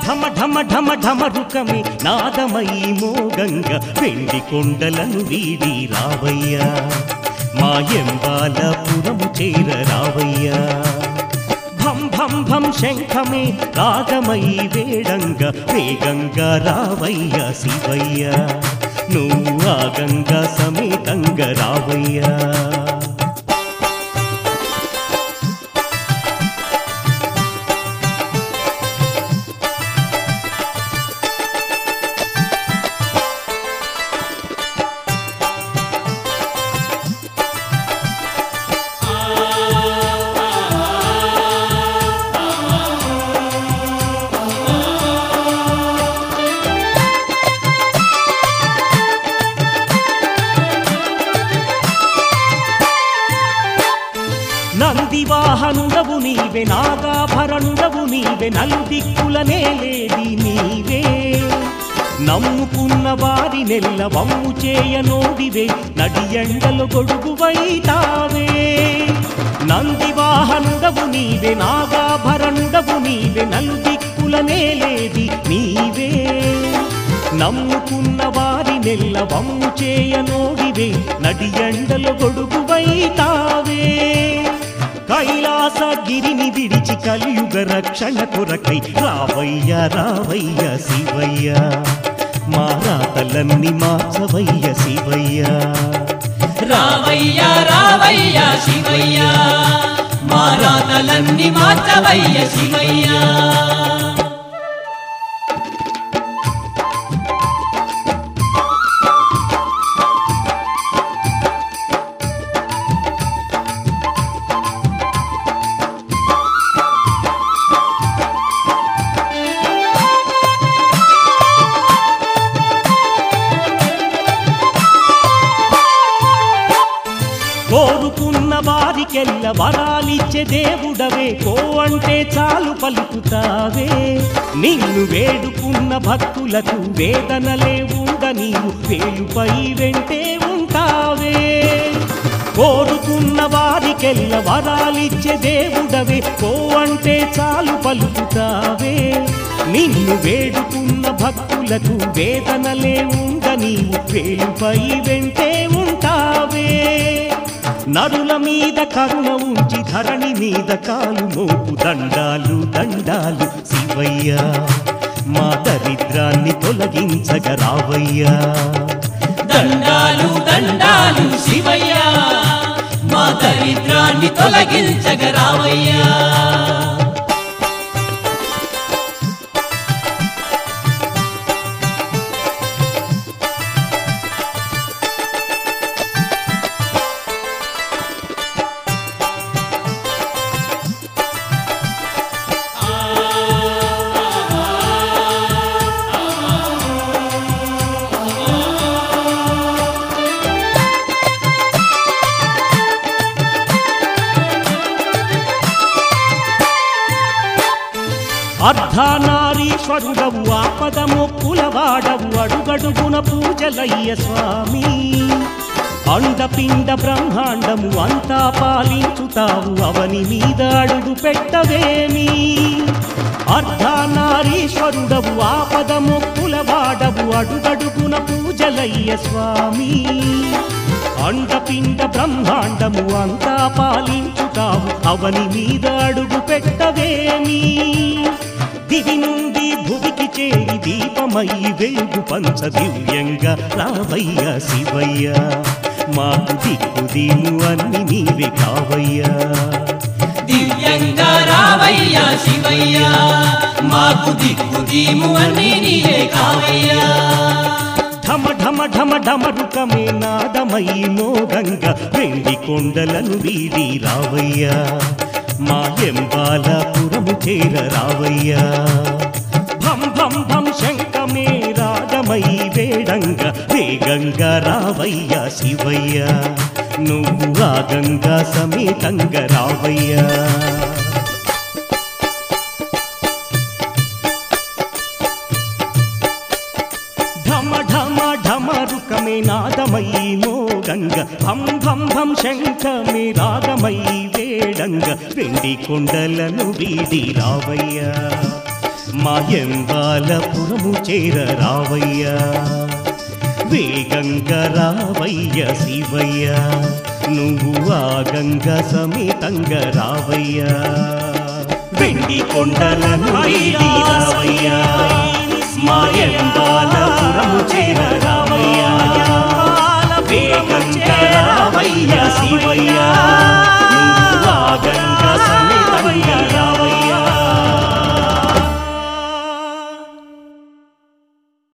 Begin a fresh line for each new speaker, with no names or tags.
ఢమ ఢమ ఢమ ఢమరుకమే నాదమై మోగంగ వెండి కొండలను వీడి రావయ్యా మా ఎంబాలపురము చేర రావయ్యా భం భం భం శంఖమే రాగమై వేడంగ వేగంగా రావయ్య శివయ్య నువ్వు ఆ గంగా సమేతంగా రావయ్యా నంది వాహనుడవు నీవే నాగాభరణుడవు నీవే నలుదిక్కుల నేలేది నీవే నమ్ముకున్న వారి నెల్ల వమ్ము చేయనోడివే నడి ఎండలు గొడుగువైతావే నంది వాహనుడవు నీవే నాగాభరణుడవు నీవే నలుదిక్కుల నేలేది నీవే నమ్ముకున్న వారి నెల్ల వమ్ము చేయనోడివే నడి ఎండలు గొడుగువైతావే కైలాసగిరిని విడిచి కలియుగ రక్షణ కొరకై రావయ్య రావయ్య శివయ్య మా రాతలన్నీ మార్చవయ్య శివయ్య
రావయ్య రావయ్య శివయ్య మా రాతలన్నీ మార్చవయ్య శివయ్య
కోరుకున్న వారికెల్ల వరాలిచ్చే దేవుడవే కో అంటే చాలు పలుకుతావే నిన్ను వేడుకున్న భక్తులకు వేదనలే ఉండ నీవు వేలుపై వెంటే ఉంటావే కోరుకున్న వారికెల్ల వరాలిచ్చే దేవుడవే కో అంటే చాలు పలుకుతావే నిన్ను వేడుకున్న భక్తులకు వేదనలే ఉండ నీవు వేలుపై వెంటే ఉంటావే నరుల మీద కరుణ ఉంచి ధరణి మీద కాలు మోపు దండాలు దండాలు శివయ్య మా దరిద్రాన్ని తొలగించగ రావయ్యా
దండాలు దండాలు శివయ్య మా దరిద్రాన్ని తొలగించగ రావయ్యా
అర్ధనారీశ్వరుడవు ఆపదమొప్పుల వాడవు అడుగడుగున పూజలయ్య స్వామి అండపిండ బ్రహ్మాండము అంతా పాలించుతావు అవని మీద అడుగు పెట్టవేమి అర్ధనారీశ్వరుడవు ఆపదమొప్పుల వాడవు అడుగడుగున పూజలయ్య స్వామి అండపిండ బ్రహ్మాండము అంతా పాలించుతావు అవని మీద అడుగు పెట్టవేమి దివి నుండి భువికి చేరి దీపమై వెలుగు పంచ దివ్యంగా రావయ్య శివయ్య మాకు దిక్కు దీము అన్ని నీవే కావయ్యా
దివ్యంగా రావయ్య శివయ్య మాకు దిక్కు దీము అన్ని నీవే కావయ్యా
ఢమ ఢమ ఢమ ఢమరుకమే నాదమై మోగంగ వెండి కొండలను వీడి రావయ్యా మా ఎంబాలపురము చేర రావయ్యా భం భం భం శంఖమే రాగమై వేడంగ వేగంగా రావయ్యా శివయ్య నువ్వు ఆ గంగా సమేతంగా రావయ్యా ఢమ ఢమ ఢమరుకమే నాదమై మోగంగ భం భం భం శంఖమే రాగమై వేడంగ వెండి కొండలను వీడి రావయ్యా మా ఎంబాలపురము చేర రావయ్యా వేగంగా రావయ్య శివయ్య నువ్వు ఆ గంగ సమేతంగా రావయ్యా వెండి కొండలను వీడి రావయ్యా మా ఎంబాలపురము చేర రావయ్యా వేగంగా రావయ్య శివయ్య నువ్వు ఆ గంగ సమేతంగా రావయ్యా